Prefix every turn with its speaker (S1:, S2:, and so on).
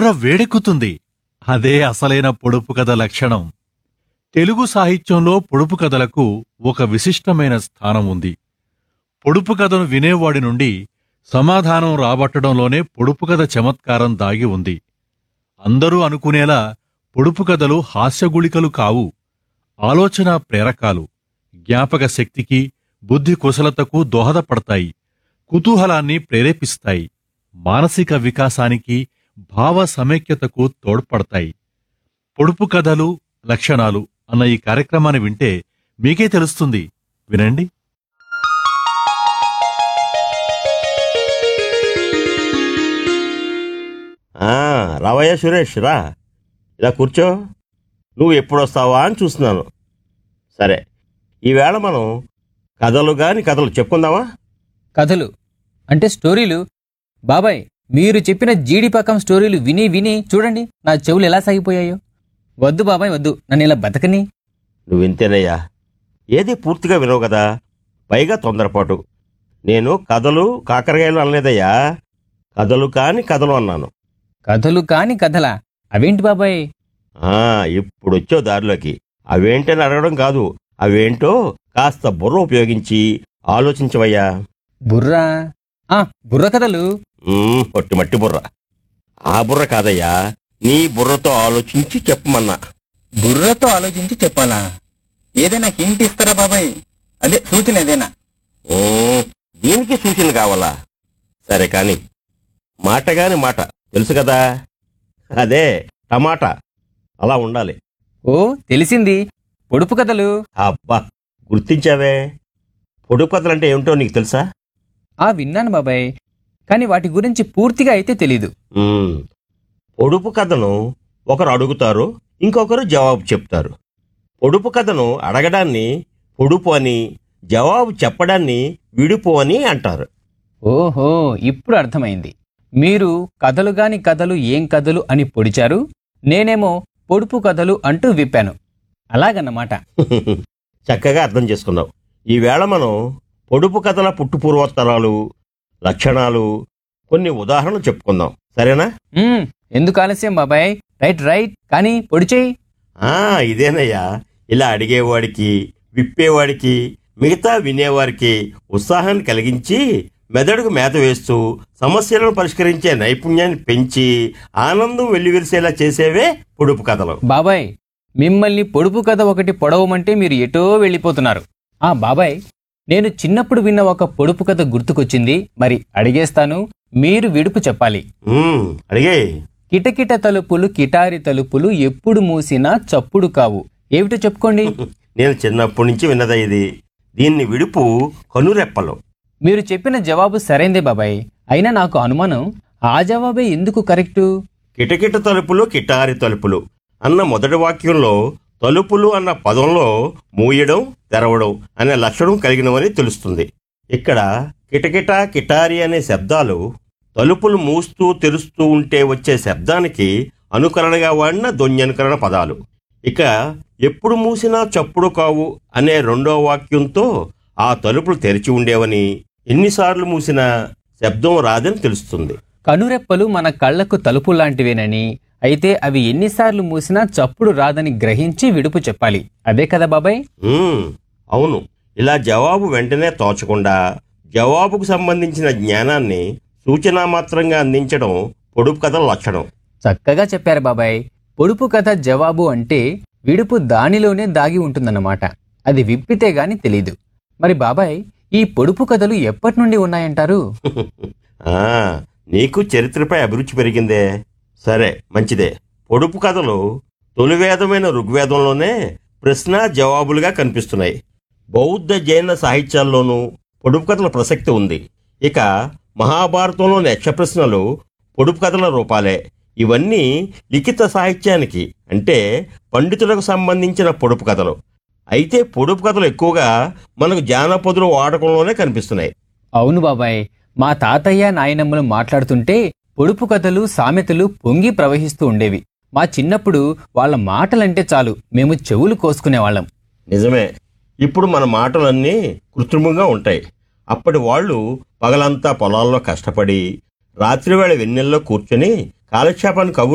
S1: బుర్ర వేడెక్కుతుంది అదే అసలైన పొడుపు కథ లక్షణం తెలుగు సాహిత్యంలో పొడుపు కథలకు ఒక విశిష్టమైన స్థానం ఉంది పొడుపు కథను వినేవాడి నుండి సమాధానం రాబట్టడంలోనే పొడుపు కథ చమత్కారం దాగి ఉంది అందరూ అనుకునేలా పొడుపు కథలు హాస్యగుళికలు కావు ఆలోచన ప్రేరకాలు జ్ఞాపక శక్తికి బుద్ధి కుశలతకు దోహదపడతాయి కుతూహలాన్ని ప్రేరేపిస్తాయి మానసిక వికాసానికి భావ సమైక్యతకు తోడ్పడతాయి పొడుపు కథలు లక్షణాలు అన్న ఈ కార్యక్రమాన్ని వింటే మీకే తెలుస్తుంది వినండి
S2: ఆ, రావయ్యా సురేష్ రా ఇలా కూర్చో నువ్వు ఎప్పుడు వస్తావా అని చూస్తున్నాను సరే ఈవేళ మనం కథలు గాని కథలు చెప్పుకుందామా
S3: కథలు అంటే స్టోరీలు బాబాయ్ మీరు చెప్పిన జీడిపకం స్టోరీలు విని విని చూడండి నా చెవులు ఎలా సాగిపోయాయో వద్దు బాబాయ్ వద్దు నన్ను ఇలా బతకని
S2: నువ్వు వింతేనయ్యా ఏది పూర్తిగా వినవు కదా పైగా తొందరపాటు నేను కథలు కాకరకాయలు అనలేదయ్యా కథలు కాని కథలు అన్నాను
S3: కథలు కాని కథలా అవేంటి బాబాయ్
S2: ఆ ఇప్పుడు వచ్చావు దారిలోకి అవేంటని అడగడం కాదు అవేంటో కాస్త బుర్ర ఉపయోగించి ఆలోచించవయ్యా
S3: బుర్రా ఆ బుర్ర కథలు
S2: ఉమ్, పొట్టి మట్టి బుర్ర ఆ బుర్ర కాదయ్యా నీ బుర్రతో ఆలోచించి చెప్పమన్నా
S3: బుర్రతో ఆలోచించి చెప్పాలా ఏదైనా హింట్ ఇస్తారా బాబాయ్ అదే సూచన ఏదైనా
S2: ఉమ్, దీనికి సూచన కావాలా సరే కాని మాటగాని మాట తెలుసు కదా అదే టమాటా అలా ఉండాలి
S3: ఓ తెలిసింది పొడుపు కథలు
S2: అబ్బా గుర్తించావే పొడుపు కథలంటే ఏమిటో నీకు తెలుసా
S3: ఆ విన్నాను బాబాయ్ కానీ వాటి గురించి పూర్తిగా అయితే తెలీదు
S2: ఉమ్, పొడుపు కథను ఒకరు అడుగుతారు ఇంకొకరు జవాబు చెప్తారు పొడుపు కథను అడగడాన్ని పొడుపు అని జవాబు చెప్పడాన్ని విడుపు అని అంటారు
S3: ఓహో ఇప్పుడు అర్థమైంది మీరు కథలు గాని కథలు ఏం కథలు అని పొడిచారు నేనేమో పొడుపు కథలు అంటూ విప్పాను అలాగన్నమాట
S2: చక్కగా అర్థం చేసుకున్నావు ఈవేళ మనం పొడుపు కథల పుట్టు పూర్వోత్తరాలు లక్షణాలు కొన్ని ఉదాహరణలు చెప్పుకుందాం సరేనా
S3: మ్మ్, ఎందుకు ఆలస్యం బాబాయ్ రైట్ రైట్ కానీ పొడిచేయి
S2: ఆ ఇదేనయ్యా ఇలా అడిగేవాడికి విప్పేవాడికి మిగతా వినేవారికి ఉత్సాహాన్ని కలిగించి మెదడుకు మేత వేస్తూ సమస్యలను పరిష్కరించే నైపుణ్యాన్ని పెంచి ఆనందం వెల్లివిరిసేలా చేసేవే పొడుపు కథలు
S3: బాబాయ్ మిమ్మల్ని పొడుపు కథ ఒకటి పొడవమంటే మీరు ఎటో వెళ్ళిపోతున్నారు ఆ బాబాయ్ నేను చిన్నప్పుడు విన్న ఒక పొడుపు కథ గుర్తుకొచ్చింది మరి అడిగేస్తాను మీరు విడుపు చెప్పాలి
S2: ఉమ్, అడిగే
S3: కిటకిట తలుపులు కిటారి తలుపులు ఎప్పుడు మూసినా చప్పుడు కావు ఏమిటో చెప్పుకోండి
S2: నేను చిన్నప్పటి నుంచి విన్నదా ఇది దీన్ని విడుపు కనురెప్పలు
S3: మీరు చెప్పిన జవాబు సరైందే బాబాయ్ అయినా నాకు అనుమానం ఆ జవాబే ఎందుకు కరెక్టు
S2: కిటకిట తలుపులు కిటారి తలుపులు అన్న మొదటి వాక్యంలో తలుపులు అన్న పదంలో మూయడం తెరవడం అనే లక్షణం కలిగినవని తెలుస్తుంది ఇక్కడ కిటకిట కిటారి అనే శబ్దాలు తలుపులు మూస్తూ తెరుస్తూ ఉంటే వచ్చే శబ్దానికి అనుకరణగా వాడిన ధ్వన్యనుకరణ పదాలు ఇక ఎప్పుడు మూసినా చప్పుడు కావు అనే రెండో వాక్యంతో ఆ తలుపులు తెరిచి ఉండేవని ఎన్నిసార్లు మూసినా శబ్దం రాదని తెలుస్తుంది
S3: కనురెప్పలు మన కళ్లకు తలుపు లాంటివేనని అయితే అవి ఎన్నిసార్లు మూసినా చప్పుడు రాదని గ్రహించి విడుపు చెప్పాలి అదే కదా బాబాయ్
S2: ఉమ్, అవును ఇలా జవాబు వెంటనే తోచకుండా జవాబుకు సంబంధించిన జ్ఞానాన్ని సూచనా మాత్రంగా అందించడం పొడుపు కథల లక్షణం
S3: చక్కగా చెప్పారు బాబాయ్ పొడుపు కథ జవాబు అంటే విడుపు దానిలోనే దాగి ఉంటుందన్నమాట అది విప్పితే గాని తెలీదు మరి బాబాయ్ ఈ పొడుపు కథలు ఎప్పటి నుండి ఉన్నాయంటారు
S2: ఆ, నీకు చరిత్రపై అభిరుచి పెరిగిందే సరే మంచిదే పొడుపు కథలు తొలివేదమైన ఋగ్వేదంలోనే ప్రశ్న జవాబులుగా కనిపిస్తున్నాయి బౌద్ధ జైన సాహిత్యాల్లోనూ పొడుపు కథల ప్రసక్తి ఉంది ఇక మహాభారతంలోని యక్ష ప్రశ్నలు పొడుపు కథల రూపాలే ఇవన్నీ లిఖిత సాహిత్యానికి అంటే పండితులకు సంబంధించిన పొడుపు కథలు అయితే పొడుపు కథలు ఎక్కువగా మనకు జానపదుల వాడకంలోనే కనిపిస్తున్నాయి
S3: అవును బాబాయ్ మా తాతయ్య నాయనమ్మలు మాట్లాడుతుంటే పొడుపు కథలు సామెతలు పొంగి ప్రవహిస్తూ ఉండేవి మా చిన్నప్పుడు వాళ్ళ మాటలంటే చాలు మేము చెవులు కోసుకునేవాళ్ళం
S2: నిజమే ఇప్పుడు మన మాటలన్నీ కృత్రిమంగా ఉంటాయి అప్పటి వాళ్ళు పగలంతా పొలాల్లో కష్టపడి రాత్రివేళ వెన్నెల్లో కూర్చొని కాలక్షేపాన్ని కబుర్లు